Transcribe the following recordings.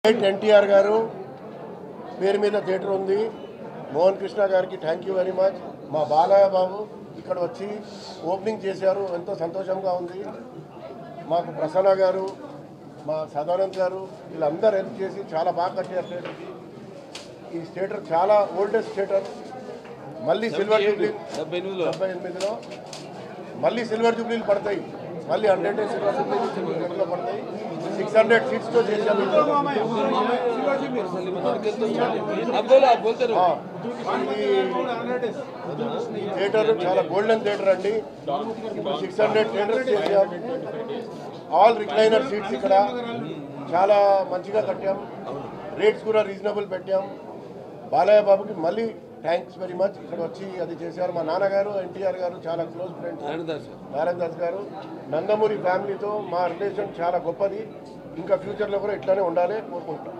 Great NTR గారు పేరు మీద థియేటర్ ఉంది మోహన్ కృష్ణ గారికి థ్యాంక్ యూ వెరీ మచ్ మా బాలయ్య బాబు ఇక్కడ వచ్చి ఓపెనింగ్ చేశారు ఎంతో సంతోషంగా ఉంది మాకు ప్రసన్న గారు మా సదానంద్ గారు వీళ్ళందరూ హెల్ప్ చేసి చాలా బాగా కట్టారు థియేటర్కి ఈ థియేటర్ చాలా ఓల్డెస్ట్ థియేటర్ మళ్ళీ సిల్వర్ జూబ్లీ డెబ్బై ఎనిమిదిలో డెబ్బై ఎనిమిదిలో మళ్ళీ సిల్వర్ జూబ్లీలు పడతాయి మళ్ళీ హండ్రెడ్ సిల్వర్ జూబ్లీలు పడతాయి సిక్స్ హండ్రెడ్ సీట్స్తో చేశాము आप बोलो आप बोलते रहो ఆ, ఈ థియేటర్ చాలా గోల్డెన్ థియేటర్ అండి ఇప్పుడు సిక్స్ హండ్రెడ్ థియేటర్స్ చేసాం ఆల్ రిక్లైనర్ సీట్స్ ఇక్కడ చాలా మంచిగా కట్టాం రేట్స్ కూడా రీజనబుల్ పెట్టాం బాలయ్య బాబుకి మళ్ళీ థ్యాంక్స్ వెరీ మచ్ ఇక్కడ వచ్చి అది చేశారు మా నాన్నగారు ఎన్టీఆర్ గారు చాలా క్లోజ్ ఫ్రెండ్స్ నారాయణ దాస్ నారాయణ దాస్ గారు నందమూరి ఫ్యామిలీతో మా రిలేషన్ చాలా గొప్పది ఇంకా ఫ్యూచర్లో కూడా ఇట్లానే ఉండాలి కోరుకుంటాం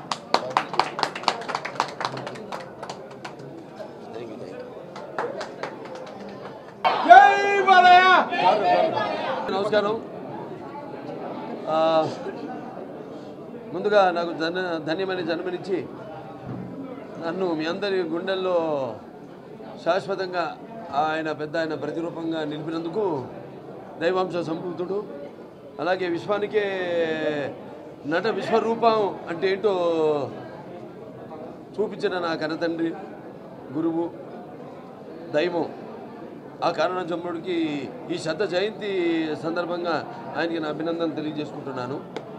నమస్కారం ఆ, ముందుగా నాకు ధన ధన్యమైన జన్మనిచ్చి నన్ను మీ అందరి గుండెల్లో శాశ్వతంగా ఆయన పెద్ద ఆయన ప్రతిరూపంగా నిలిపినందుకు దైవాంశ సంభూతుడు అలాగే విశ్వానికే నట విశ్వరూపం అంటే ఏంటో చూపించిన నా కనతండ్రి గురువు దైవం ఆ కారణ జమ్ముడికి ఈ శత జయంతి సందర్భంగా ఆయనకి నా అభినందన తెలియజేసుకుంటున్నాను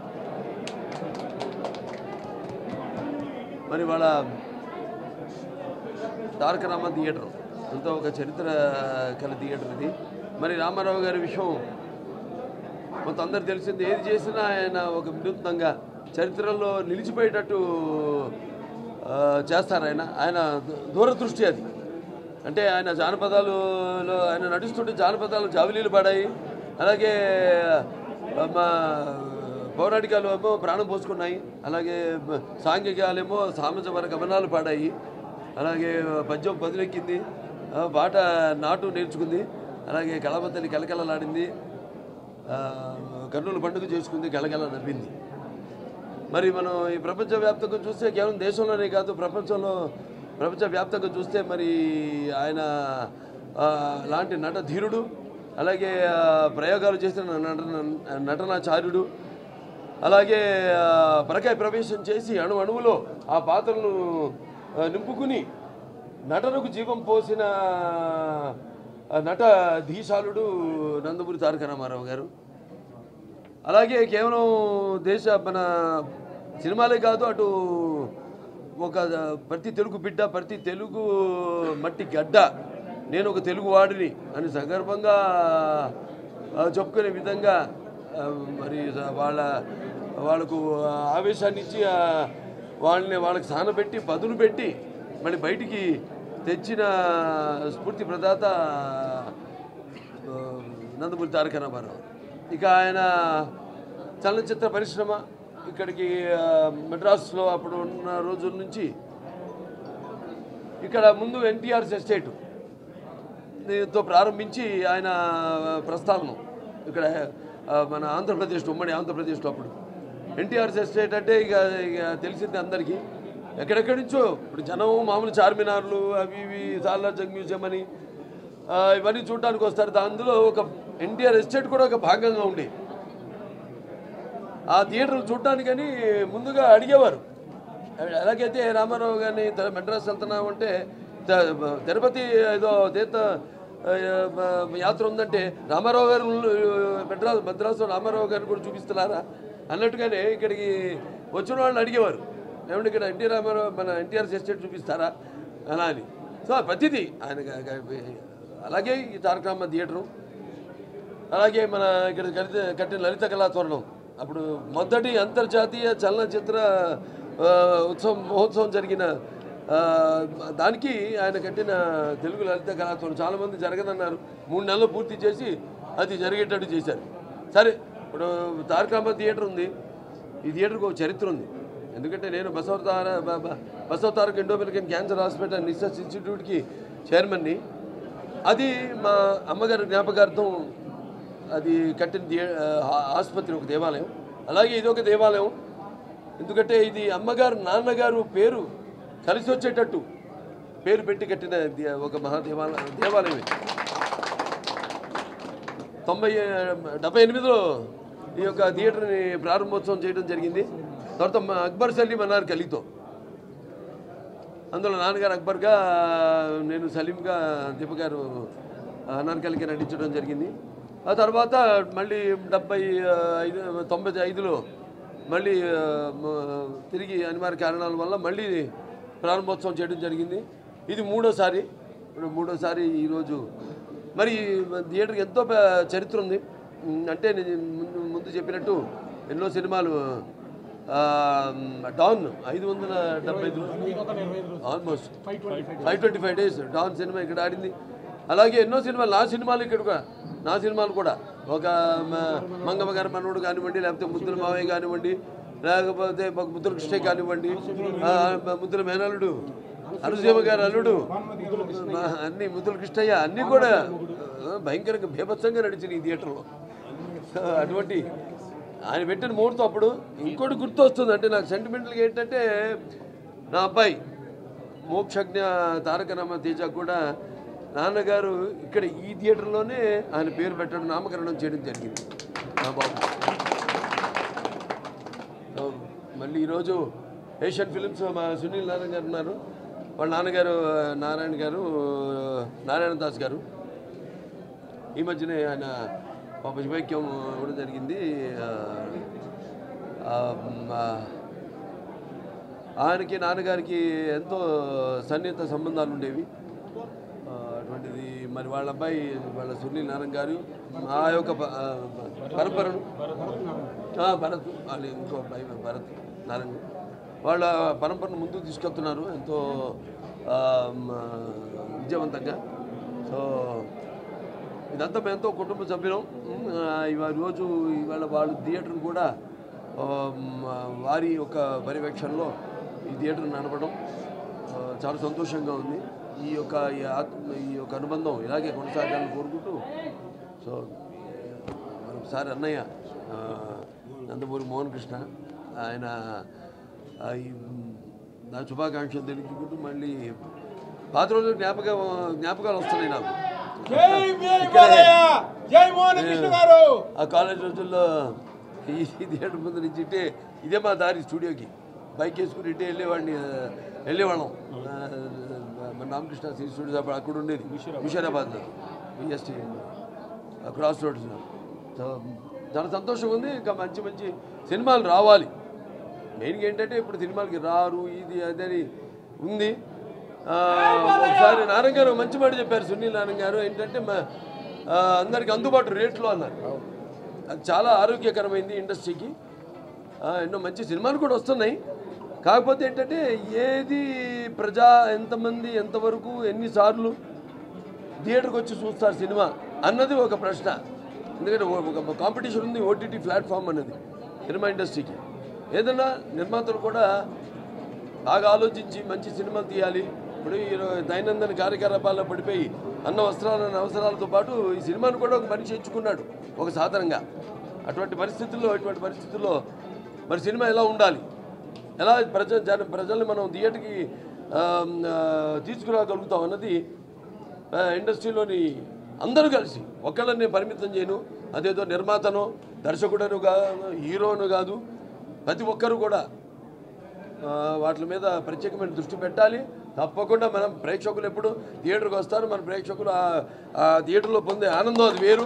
మరి వాళ్ళ తారక రామ థియేటర్ ఎంతో ఒక చరిత్ర కల థియేటర్ ఇది మరి రామారావు గారి విషయం మొత్తం అందరు తెలిసింది ఏది చేసినా ఆయన ఒక వినూత్నంగా చరిత్రలో నిలిచిపోయేటట్టు ఆ, చేస్తారు ఆయన ఆయన దూ- దూరదృష్టి అది అంటే ఆయన జానపదాలలో ఆయన నడుస్తుంటే జానపదాలు జావిలీలు పడాయి అలాగే ఆ, మా పౌరాణికాలు ఏమో ప్రాణం పోసుకున్నాయి అలాగే బ- సాంఘికాలేమో సామజవర గమనాలు పాడాయి అలాగే పద్యం పదిలెక్కింది ఆ, బాట నాటు నేర్చుకుంది అలాగే కళాబద్దలి కలకలలాడింది ఆ, కర్నూలు పండుగ చేసుకుంది గలగల నవ్వింది మరి మనం ఈ ప్రపంచవ్యాప్తంగా చూస్తే కేవలం దేశంలోనే కాదు ప్రపంచంలో ప్రపంచవ్యాప్తంగా చూస్తే మరి ఆయన ఆ, లాంటి నట ధీరుడు అలాగే ఆ, ప్రయోగాలు చేసిన నటన నటనాచార్యుడు అలాగే ఆ, పరకాయ ప్రవేశం చేసి అణు అణువులో ఆ పాత్రలను ఆ, నింపుకుని నటనకు జీవం పోసిన ఆ, నట ధీశాలుడు నందమూరి తారక రామారావు గారు అలాగే కేవలం దేశ మన సినిమాలే కాదు అటు ఒక ప్రతి తెలుగు బిడ్డ ప్రతి తెలుగు మట్టి గడ్డ నేను ఒక తెలుగు వాడిని అని సగర్భంగా ఆ, చెప్పుకునే విధంగా ఆ, మరి వాళ్ళ వాళ్ళకు ఆవేశాన్ని ఇచ్చి ఆ, వాళ్ళని వాళ్ళకి సానబెట్టి పదును పెట్టి మళ్ళీ బయటికి తెచ్చిన స్ఫూర్తి ప్రదాత ఆ, నందమూరి తారక రామారావు ఇక ఆయన చలనచిత్ర పరిశ్రమ ఇక్కడికి ఆ, మెడ్రాస్లో అప్పుడు ఉన్న రోజుల నుంచి ఇక్కడ ముందు ఎన్టీఆర్ ఎస్టేట్ తో ప్రారంభించి ఆయన ప్రస్థానం ఇక్కడ ఆ, మన ఆంధ్రప్రదేశ్ ఉమ్మడి ఆంధ్రప్రదేశ్లో అప్పుడు ఎన్టీఆర్ ఎస్టేట్ అంటే ఇక ఇక తెలిసింది అందరికీ ఎక్కడెక్కడి నుంచో ఇప్పుడు జనం మామూలు చార్మినార్లు అవి ఇవి సాలార్ జంగ్ మ్యూజియం అని ఆ, ఇవన్నీ చూడడానికి వస్తారు అందులో ఒక ఎన్టీఆర్ ఎస్టేట్ కూడా ఒక భాగంగా ఉండే ఆ థియేటర్లు చూడటానికని ముందుగా అడిగేవారు ఎలాగైతే రామారావు గారిని తె- మెడ్రాస్ వెళ్తున్నాం అంటే త- తిరుపతి ఏదో తీర్థ ఆ, యాత్ర ఉందంటే రామారావు గారు మెడ్రాస్ మద్రాసులో రామారావు గారిని కూడా చూపిస్తున్నారా అన్నట్టుగానే ఇక్కడికి వచ్చిన వాళ్ళని అడిగేవారు ఏమంటే ఇక్కడ ఎన్టీ రామారావు మన ఎన్టీఆర్ ఎస్టేట్ చూపిస్తారా అలా అని సో ప్రతిదీ ఆయన గ- గ- అలాగే ఈ తారక రామ థియేటరు అలాగే మన ఇక్కడ కట్టిన కట్టిన లలిత కళాతోరణం అప్పుడు మొదటి అంతర్జాతీయ చలనచిత్ర ఆ, ఉత్సవం మహోత్సవం జరిగిన ఆ, దానికి ఆయన కట్టిన తెలుగు లలిత కళాతోరణం చాలామంది జరగదన్నారు మూడు నెలలు పూర్తి చేసి అది జరిగేటట్టు చేశారు సరే ఇప్పుడు తారక రామ థియేటర్ ఉంది ఈ థియేటర్కి ఒక చరిత్ర ఉంది ఎందుకంటే నేను బసవతార బ- బ- Basavataraka Indo American cancer hospital research ఇన్స్టిట్యూట్కి చైర్మన్ని అది మా అమ్మగారి జ్ఞాపకార్థం అది కట్టిన దే- ఆ, ఆసుపత్రి ఒక దేవాలయం అలాగే ఇది ఒక దేవాలయం ఎందుకంటే ఇది అమ్మగారు నాన్నగారు పేరు కలిసి వచ్చేటట్టు పేరు పెట్టి కట్టిన దే- ఒక మహా దేవాలయ దేవాలయం ఇది. తొంభై డెబ్బై ఎనిమిదిలో ఈ యొక్క థియేటర్ని ప్రారంభోత్సవం చేయడం జరిగింది తర్వాత మా అక్బర్ సలీం అన్నారు కలితో అందులో నాన్నగారు అక్బర్గా నేను సలీంగా దీప గారు అనార్కలికి నటించడం జరిగింది ఆ తర్వాత మళ్ళీ డెబ్బై ఐదు తొంభై ఐదులో మళ్ళీ ఆ, మ- తిరిగి అనివార్య కారణాల వల్ల మళ్ళీ ప్రారంభోత్సవం చేయడం జరిగింది ఇది మూడోసారి ఇప్పుడు మూడోసారి ఈరోజు మరి థియేటర్కి ఎంతో పే- చరిత్ర ఉంది ఉమ్, అంటే నేను ముందు ముందు చెప్పినట్టు ఎన్నో సినిమాలు ఆ, డాన్ ఐదు వందల డెబ్బై ఐదు almost five twenty five days Don cinema ఇక్కడ ఆడింది అలాగే ఎన్నో సినిమాలు నా సినిమాలు ఇక్కడ కూడా నా సినిమాలు కూడా ఒక మ- మంగమ్మ గారి మనోడు కానివ్వండి లేకపోతే ముద్దుల మావయ్య కానివ్వండి లేకపోతే ఒక ముద్దుల కృష్ణ కానివ్వండి ఆ, ముద్దుల మేనల్లుడు అనుసీమ గారు అల్లుడు మా అన్ని ముద్దుల కృష్ణయ్య అన్నీ కూడా ఆ, భయంకరంగా బీభత్సంగా నడిచింది ఈ థియేటర్లో సో అటువంటి ఆయన పెట్టిన ముహూర్తం అప్పుడు ఇంకోటి గుర్తు వస్తుంది అంటే నాకు సెంటిమెంటల్గా ఏంటంటే నా అబ్బాయి మోక్షజ్ఞ తారక రామ తేజ కూడా నాన్నగారు ఇక్కడ ఈ థియేటర్లోనే ఆయన పేరు పెట్టడం నామకరణం చేయడం జరిగింది నా బాబు సో, మళ్ళీ ఈరోజు ఏషియన్ ఫిలిమ్స్ మా సునీల్ నారాయణ గారు ఉన్నారు వాళ్ళ నాన్నగారు నారాయణ గారు నారాయణ దాస్ గారు ఈ మధ్యనే ఆయన పాప శివైక్యం కూడా జరిగింది ఆ, ఆ, ఆ, ఆయనకి నాన్నగారికి ఎంతో సన్నిహిత సంబంధాలు ఉండేవి ఆ, అటువంటిది మరి వాళ్ళ అబ్బాయి వాళ్ళ సునీల్ నారాయణ గారు ఆ యొక్క ప- ఆ, పరంపరను ఆ, భరత్ వాళ్ళు ఇంకో అబ్బాయి భరత్ నారాయణ వాళ్ళ పరంపరను ముందుకు తీసుకెళ్తున్నారు ఎంతో ఆ, మ, విజయవంతంగా సో ఇదంతా మేము ఎంతో కుటుంబ సభ్యులం ఉమ్, ఆ, ఇవాళ రోజు ఇవాళ వాళ్ళు థియేటర్ కూడా ఆ, మ, వారి యొక్క పర్యవేక్షణలో ఈ థియేటర్ నడపడం ఆ, చాలా సంతోషంగా ఉంది ఈ యొక్క ఈ ఆత్మ ఈ యొక్క అనుబంధం ఇలాగే కొనసాగాలని కోరుకుంటూ సో మరొకసారి అన్నయ్య ఆ, నందమూరి మోహన్ కృష్ణ ఆయన ఆ, ఈ, నా శుభాకాంక్షలు తెలుపుకుంటూ మళ్ళీ పాత రోజులు జ్ఞాపక జ్ఞాపకాలు వస్తున్నాయి నాకు జై జై బాలయ్య జై మోహన్ కృష్ణ గారు ఆ కాలేజ్ రోజుల్లో ఈ థియేటర్ ముందు నుంచి ఇట్టే ఇదే మా దారి స్టూడియోకి బైక్ వేసుకుని ఇట్టే వెళ్ళేవాడిని ఆ, వెళ్ళేవాళ్ళం ఆ, మన రామకృష్ణ శ్రీ స్టూడియో అప్పుడు అక్కడ ఉండేది ముషీరాబాద్లో విఎస్టీ క్రాస్ రోడ్స్ సో చాలా సంతోషంగా ఉంది ఇంకా మంచి మంచి సినిమాలు రావాలి మెయిన్గా ఏంటంటే ఇప్పుడు సినిమాలకి రారు ఇది అదని ఉంది ఆ, ఒకసారి నారాయణ గారు మంచి మాట చెప్పారు సునీల్ నారాయణ గారు ఏంటంటే మా- ఆ, అందరికి అందుబాటు రేట్లో అన్నారు అది చాలా ఆరోగ్యకరమైంది ఇండస్ట్రీకి ఆ, ఎన్నో మంచి సినిమాలు కూడా వస్తున్నాయి కాకపోతే ఏంటంటే ఏది ప్రజా ఎంతమంది ఎంతవరకు ఎన్నిసార్లు థియేటర్కి వచ్చి చూస్తారు సినిమా అన్నది ఒక ప్రశ్న ఎందుకంటే ఓ- ఒక కాంపిటీషన్ ఉంది ఓటీటీ ప్లాట్ఫామ్ అన్నది సినిమా ఇండస్ట్రీకి ఏదైనా నిర్మాతలు కూడా బాగా ఆలోచించి మంచి సినిమాలు తీయాలి ఇప్పుడు ఈ రో- దైనందిన కార్యకలాపాల్లో పడిపోయి అన్న వస్త్రాల అవసరాలతో పాటు ఈ సినిమాను కూడా ఒక మనిషి ఎంచుకున్నాడు ఒక సాధనంగా అటువంటి పరిస్థితుల్లో అటువంటి పరిస్థితుల్లో మరి సినిమా ఎలా ఉండాలి ఎలా ప్రజ జన ప్రజల్ని మనం థియేటర్కి ఆ, ఆ, తీసుకురాగలుగుతాం అన్నది ఆ, ఇండస్ట్రీలోని అందరూ కలిసి ఒక్కళ్ళని పరిమితం చేయను అదేదో నిర్మాతనో దర్శకుడను కాదు హీరోను కాదు ప్రతి ఒక్కరు కూడా ఆ, వాటి మీద ప్రత్యేకమైన దృష్టి పెట్టాలి తప్పకుండా మనం ప్రేక్షకులు ఎప్పుడు థియేటర్కి వస్తారు మన ప్రేక్షకులు ఆ- ఆ థియేటర్లో పొందే ఆనందం అది వేరు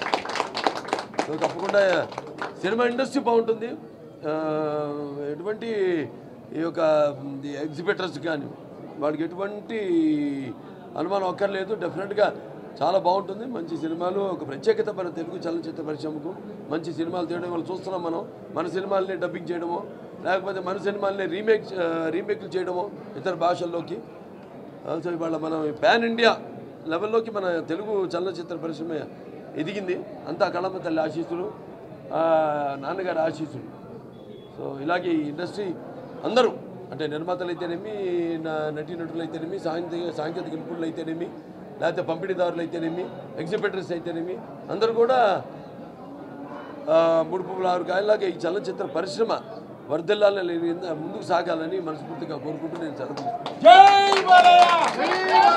సో తప్పకుండా సినిమా ఇండస్ట్రీ బాగుంటుంది ఆ, ఎటువంటి ఈ యొక్క ఎగ్జిబిటర్స్ కానీ వాళ్ళకి ఎటువంటి అనుమానం అక్కర్లేదు డెఫినెట్గా చాలా బాగుంటుంది మంచి సినిమాలు ఒక ప్రత్యేకత మన తెలుగు చలనచిత్ర పరిశ్రమకు మంచి సినిమాలు తీయడం వల్ల చూస్తున్నాం మనం మన సినిమాల్ని డబ్బింగ్ చేయడమో లేకపోతే మన సినిమాల్ని రీమేక్ రీమేక్లు చేయడమో ఇతర భాషల్లోకి ఆ, సో ఇవాళ మనం పాన్ ఇండియా లెవెల్లోకి మన తెలుగు చలనచిత్ర పరిశ్రమ ఎదిగింది అంతా కళమ్మ తల్లి ఆశీస్సులు ఆ, నాన్నగారి ఆశీస్సులు సో ఇలాగే ఈ ఇండస్ట్రీ అందరూ అంటే నిర్మాతలు అయితేనేమి నా- నటీనటులు అయితేనేమి సాంకేతిక సాంకేతిక నిపుణులు అయితేనేమి లేకపోతే పంపిణీదారులు అయితేనేమి ఎగ్జిబిటర్స్ అయితేనేమి అందరూ కూడా ఆ, మూడు పువ్వుల ఆరు కాయలాగా ఈ చలనచిత్ర పరిశ్రమ వర్ధిల్లాలని ముందుకు సాగాలని మనస్ఫూర్తిగా కోరుకుంటూ నేను సెలవు తీసుకుంటాను. జై బాలయ్య